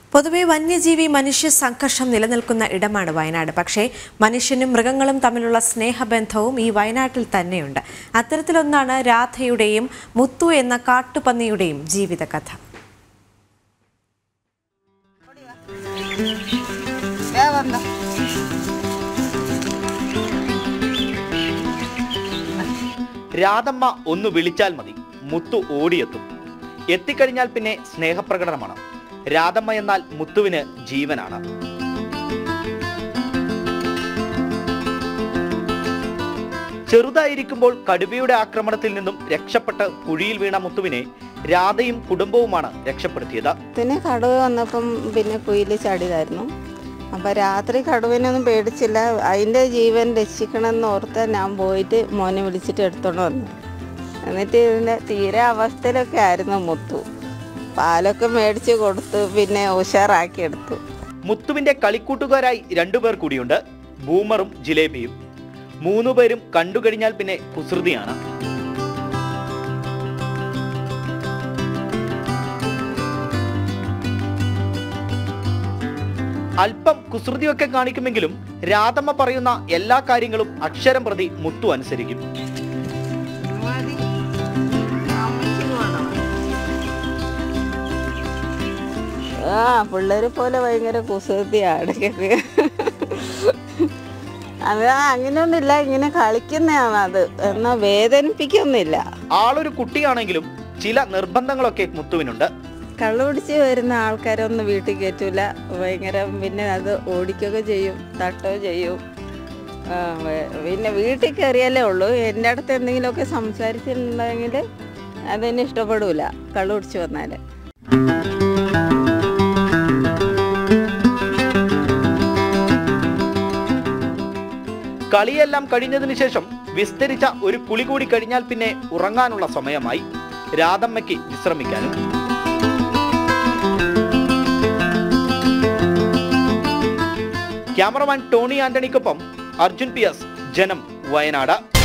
പൊതുവെ വന്യജീവി മനുഷ്യ സംഘർഷം നിലനിൽക്കുന്ന ഇടമാണ് വയനാട് പക്ഷേ മനുഷ്യനും മൃഗങ്ങളും തമ്മിലുള്ള സ്നേഹബന്ധവും ഈ വയനാട്ടിൽ തന്നെയുണ്ട് അത്തരത്തിലൊന്നാണ് രാധയുടെയും മുത്തു എന്ന കാട്ടുപന്നിയുടെയും ജീവിതകഥ ദേ വന്നോ. രാധമ്മ ഒന്ന് വിളിച്ചാൽ മതി മുത്തു ഓടിയെത്തും എത്തിക്കഴിഞ്ഞാൽ പിന്നെ സ്നേഹപ്രകടനമാണ് രാധമ്മ എന്നാൽ മുത്തുവിന് ജീവനാണ് ചെറുതായിരിക്കുമ്പോൾ കടുവയുടെ ആക്രമണത്തിൽ നിന്നും രക്ഷപ്പെട്ട് കുഴിയിൽ വീണ മുത്തുവിനെ രാധയും കുടുംബവുമാണ് രക്ഷപ്പെടുത്തിയത് പിന്നെ കടുവ വന്നപ്പം പിന്നെ കുയിൽ ചാടിയതായിരുന്നു അപ്പം രാത്രി കടുവനൊന്നും പേടിച്ചില്ല അതിൻ്റെ ജീവൻ രക്ഷിക്കണമെന്ന് ഓർത്ത് ഞാൻ പോയിട്ട് മോനെ വിളിച്ചിട്ട് എടുത്തോണ്ട് വന്നു എന്നിട്ട് ഇതിൻ്റെ തീരെ അവസ്ഥയിലൊക്കെ ആയിരുന്നു മുത്തു പാലൊക്കെ മേടിച്ച് കൊടുത്തു പിന്നെ ഉഷാറാക്കി എടുത്തു മുത്തുവിന്റെ കളിക്കൂട്ടുകാരായി രണ്ടുപേർ കൂടിയുണ്ട് ബൂമറും ജിലേബിയും മൂന്നുപേരും കണ്ടുകഴിഞ്ഞാൽ പിന്നെ കുസൃതിയാണ് അല്പം കുസൃതിയൊക്കെ കാണിക്കുമെങ്കിലും രാധമ്മ പറയുന്ന എല്ലാ കാര്യങ്ങളും അക്ഷരം പ്രതി മുത്തു അനുസരിക്കും ആ പിള്ളേരെ പോലെ ഭയങ്കര കുസൃതിയാണ് അത് അങ്ങനെയൊന്നുമില്ല ഇങ്ങനെ കളിക്കുന്നതാണ് അത് എന്നാൽ വേദനിപ്പിക്കൊന്നുമില്ല ആളൊരു കുട്ടിയാണെങ്കിലും ചില നിർബന്ധങ്ങളൊക്കെ മുത്തുവിനുണ്ട് കള്ളു പിടിച്ച് വരുന്ന ആൾക്കാരൊന്നും വീട്ടിൽ കയറ്റൂല ഭയങ്കര പിന്നെ അത് ഓടിക്കുകയൊക്കെ ചെയ്യും തട്ടോ ചെയ്യും ആ, വേ- പിന്നെ വീട്ടിൽ കയറിയാലേ ഉള്ളൂ എൻ്റെ അടുത്ത് എന്തെങ്കിലുമൊക്കെ സംസാരിച്ചിട്ടുണ്ടെങ്കിൽ അതെന്നെ ഇഷ്ടപ്പെടൂല കള്ളു പിടിച്ച് വന്നാൽ കളിയെല്ലാം കഴിഞ്ഞതിനു ശേഷം വിസ്തരിച്ച ഒരു കുളി കൂടി കഴിഞ്ഞാൽ പിന്നെ ഉറങ്ങാനുള്ള സമയമായി രാധമ്മയ്ക്ക് വിശ്രമിക്കാനും ക്യാമറമാൻ ടോണി ആന്റണിക്കൊപ്പം അർജുൻ പി എസ് ജനം വയനാട്